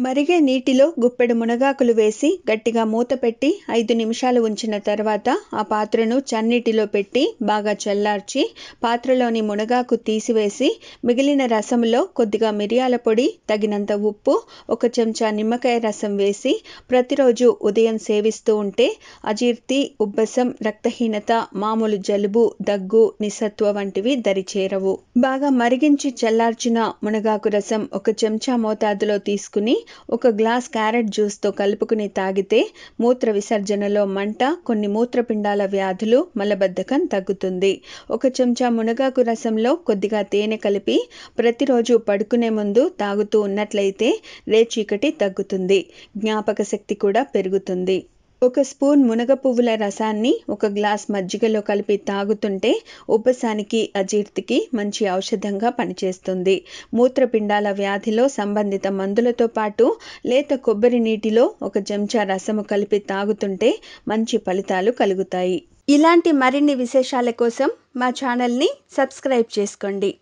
మరిగే నీటిలో గుప్పెడు మునగాకులు వేసి గట్టిగా మూత పెట్టి ఐదు నిమిషాలు ఉంచిన తర్వాత ఆ పాత్రను చన్నీటిలో పెట్టి బాగా చల్లార్చి పాత్రలోని మునగాకు తీసివేసి మిగిలిన రసంలో కొద్దిగా మిరియాల పొడి తగినంత ఉప్పు ఒక చెంచా నిమ్మకాయ రసం వేసి ప్రతిరోజు ఉదయం సేవిస్తూ ఉంటే అజీర్తి ఉబ్బసం రక్తహీనత మామూలు జలుబు దగ్గు నిస్సత్వ వంటివి దరిచేరవు బాగా మరిగించి చల్లార్చిన మునగాకు రసం ఒక చెంచా మోతాదులో తీసుకుని ఒక గ్లాస్ క్యారెట్ జ్యూస్తో కలుపుకుని తాగితే మూత్ర విసర్జనలో మంట కొన్ని మూత్రపిండాల వ్యాధులు మలబద్ధకం తగ్గుతుంది ఒక చెంచా మునగాకు రసంలో కొద్దిగా తేనె కలిపి ప్రతిరోజు పడుకునే ముందు తాగుతూ ఉన్నట్లయితే రేచీకటి తగ్గుతుంది జ్ఞాపక శక్తి కూడా పెరుగుతుంది ఒక స్పూన్ మునగ పువ్వుల రసాన్ని ఒక గ్లాస్ మజ్జిగలో కలిపి తాగుతుంటే ఉబ్బసానికి అజీర్తికి మంచి ఔషధంగా పనిచేస్తుంది మూత్రపిండాల వ్యాధిలో సంబంధిత మందులతో పాటు లేత కొబ్బరి నీటిలో ఒక చెంచా రసము కలిపి తాగుతుంటే మంచి ఫలితాలు కలుగుతాయి ఇలాంటి మరిన్ని విశేషాల కోసం మా ఛానల్ని సబ్స్క్రైబ్ చేసుకోండి